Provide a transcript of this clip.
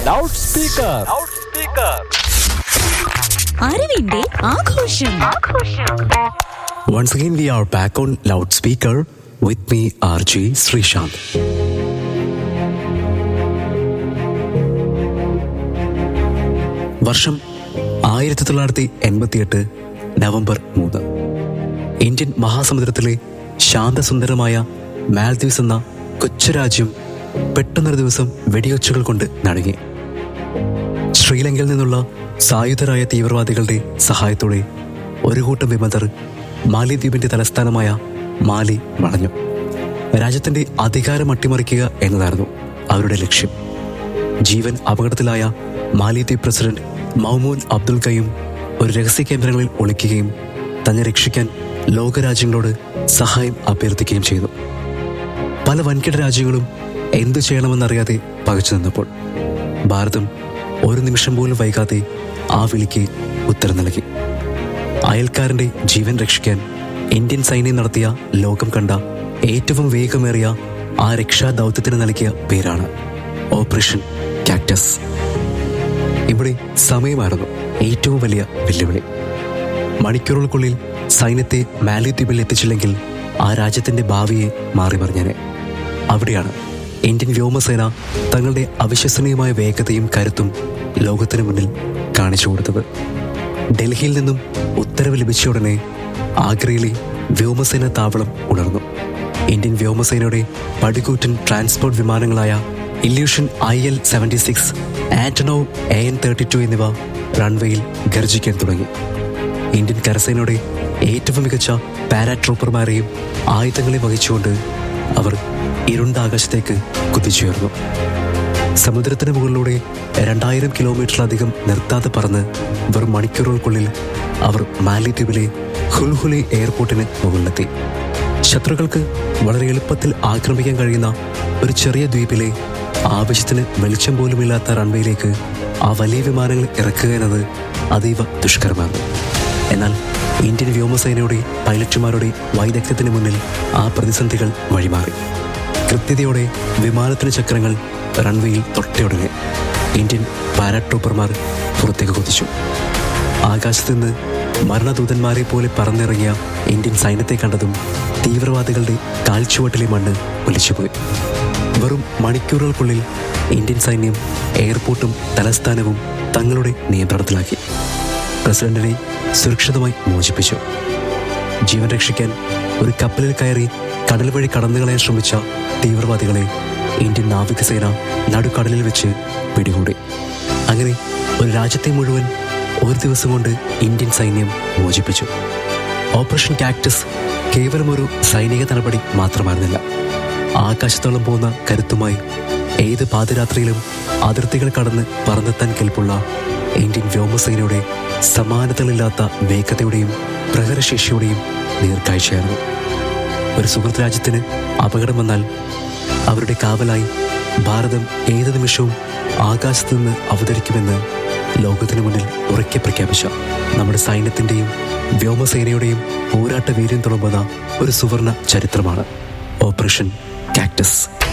Loud speaker അറിവിന്റെ ആഘോഷം Once again, we are back on loudspeaker with me, RJ Srishant. വർഷം ആയിരത്തി തൊള്ളായിരത്തി എൺപത്തിയെട്ട് നവംബർ മൂന്ന് ഇന്ത്യൻ മഹാസമുദ്രത്തിലെ ശാന്തസുന്ദരമായ മാൽദ്വീപ്സ് എന്ന കൊച്ചു രാജ്യം പെട്ടെന്നൊരു ദിവസം വെടിയൊച്ചകൾ കൊണ്ട് നടുങ്ങി ശ്രീലങ്കയിൽ നിന്നുള്ള സായുധരായ തീവ്രവാദികളുടെ സഹായത്തോടെ ഒരു കൂട്ടം വിമതർ മാലിദ്വീപിന്റെ തലസ്ഥാനമായ മാലി വളഞ്ഞു രാജ്യത്തിന്റെ അധികാരം അട്ടിമറിക്കുക എന്നതായിരുന്നു അവരുടെ ലക്ഷ്യം ജീവൻ അപകടത്തിലായ മാലിദ്വീപ് പ്രസിഡന്റ് മൗമൂൻ അബ്ദുൽ കയ്യും ഒരു രഹസ്യ കേന്ദ്രങ്ങളിൽ ഒളിക്കുകയും തന്നെ രക്ഷിക്കാൻ ലോകരാജ്യങ്ങളോട് സഹായം അഭ്യർത്ഥിക്കുകയും ചെയ്തു പല വൻകിട രാജ്യങ്ങളും എന്തു ചെയ്യണമെന്നറിയാതെ പകച്ചു നിന്നപ്പോൾ ഭാരതം ഒരു നിമിഷം പോലും വൈകാതെ ആ വിളിക്ക് ഉത്തരം നൽകി അയൽക്കാരന്റെ ജീവൻ രക്ഷിക്കാൻ ഇന്ത്യൻ സൈന്യം നടത്തിയ ലോകം കണ്ട ഏറ്റവും വേഗമേറിയ ആ രക്ഷാ ദൗത്യത്തിന് നൽകിയ പേരാണ് ഓപ്പറേഷൻ കാക്ടസ് ഇവിടെ സമയമായിരുന്നു ഏറ്റവും വലിയ വെല്ലുവിളി മണിക്കൂറുകൾക്കുള്ളിൽ സൈന്യത്തെ മാലിദ്വീപിൽ എത്തിച്ചില്ലെങ്കിൽ ആ രാജ്യത്തിന്റെ ഭാവിയെ മാറി മറിഞ്ഞേനെ അവിടെയാണ് ഇന്ത്യൻ വ്യോമസേന തങ്ങളുടെ അവിശ്വസനീയമായ വേഗതയും കരുത്തും ലോകത്തിന് മുന്നിൽ കാണിച്ചു കൊടുത്തത് ഡൽഹിയിൽ നിന്നും ഉത്തരവ് ലഭിച്ച ഉടനെ ആഗ്രയിലെ വ്യോമസേന താവളം ഉണർന്നു ഇന്ത്യൻ വ്യോമസേനയുടെ പടികൂറ്റൻ ട്രാൻസ്പോർട്ട് വിമാനങ്ങളായ Ilyushin I L seventy six Antonov A N thirty two എന്നിവ റൺവേയിൽ ഗർജിക്കാൻ തുടങ്ങി ഇന്ത്യൻ കരസേനയുടെ ഏറ്റവും മികച്ച പാരാട്രൂപ്പർമാരെയും ആയുധങ്ങളെ വഹിച്ചുകൊണ്ട് അവർ ഇരുണ്ട ആകാശത്തേക്ക് കുതിച്ചുയർന്നു സമുദ്രത്തിന് മുകളിലൂടെ രണ്ടായിരം കിലോമീറ്ററിലധികം നിർത്താതെ പറന്ന് വെറും മണിക്കൂറുകൾക്കുള്ളിൽ അവർ മാലിദ്വീപിലെ ഹുൽഹുലി എയർപോർട്ടിന് മുകളിലെത്തി ശത്രുക്കൾക്ക് വളരെ എളുപ്പത്തിൽ ആക്രമിക്കാൻ കഴിയുന്ന ഒരു ചെറിയ ദ്വീപിലെ ആവശ്യത്തിന് വെളിച്ചം പോലുമില്ലാത്ത റൺവേയിലേക്ക് ആ വലിയ വിമാനങ്ങൾ ഇറക്കുക എന്നത് അതീവ ദുഷ്കരമാണ് എന്നാൽ ഇന്ത്യൻ വ്യോമസേനയുടെ പൈലറ്റുമാരുടെ വൈദഗ്ധ്യത്തിന് മുന്നിൽ ആ പ്രതിസന്ധികൾ വഴിമാറി കൃത്യതയോടെ വിമാനത്തിന് ചക്രങ്ങൾ റൺവേയിൽ തൊട്ടയുടനെ ഇന്ത്യൻ പാരാട്രൂപ്പർമാർ പുറത്തേക്ക് കുതിച്ചു ആകാശത്ത് നിന്ന് മരണദൂതന്മാരെ പോലെ പറന്നിറങ്ങിയ ഇന്ത്യൻ സൈന്യത്തെ കണ്ടതും തീവ്രവാദികളുടെ കാൽച്ചുവട്ടിലെ മണ്ണ് ഒലിച്ചുപോയി വെറും മണിക്കൂറുകൾക്കുള്ളിൽ ഇന്ത്യൻ സൈന്യം എയർപോർട്ടും തലസ്ഥാനവും തങ്ങളുടെ നിയന്ത്രണത്തിലാക്കി പ്രസിഡന്റിനെ സുരക്ഷിതമായി മോചിപ്പിച്ചു ജീവൻ രക്ഷിക്കാൻ ഒരു കപ്പലിൽ കയറി കടൽ വഴി കടന്നു കളയാൻ ശ്രമിച്ച തീവ്രവാദികളെ ഇന്ത്യൻ നാവികസേന നടുക്കടലിൽ വെച്ച് പിടികൂടി അങ്ങനെ ഒരു രാജ്യത്തെ മുഴുവൻ ഒരു ദിവസം കൊണ്ട് ഇന്ത്യൻ സൈന്യം മോചിപ്പിച്ചു ഓപ്പറേഷൻ കാക്ടസ് കേവലം ഒരു സൈനിക നടപടി മാത്രമായിരുന്നില്ല ആകാശത്തോളം പോകുന്ന കരുത്തുമായി ഏത് പാതിരാത്രിയിലും അതിർത്തികൾ കടന്ന് പറന്നെത്താൻ കെൽപ്പുള്ള ഇന്ത്യൻ വ്യോമസേനയുടെ സമാനതകളില്ലാത്ത വേഗതയുടെയും പ്രഹരശേഷിയുടെയും നേർക്കാഴ്ചയായിരുന്നു ഒരു സുഹൃത്ത് രാജ്യത്തിന് അപകടം വന്നാൽ അവരുടെ കാവലായി ഭാരതം ഏത് നിമിഷവും ആകാശത്ത് നിന്ന് അവതരിക്കുമെന്ന് ലോകത്തിനു മുന്നിൽ ഉറക്കെ പ്രഖ്യാപിച്ച നമ്മുടെ സൈന്യത്തിന്റെയും വ്യോമസേനയുടെയും പോരാട്ട വീര്യം തുളുമ്പുന്ന ഒരു സുവർണ ചരിത്രമാണ് ഓപ്പറേഷൻ കാക്ടസ്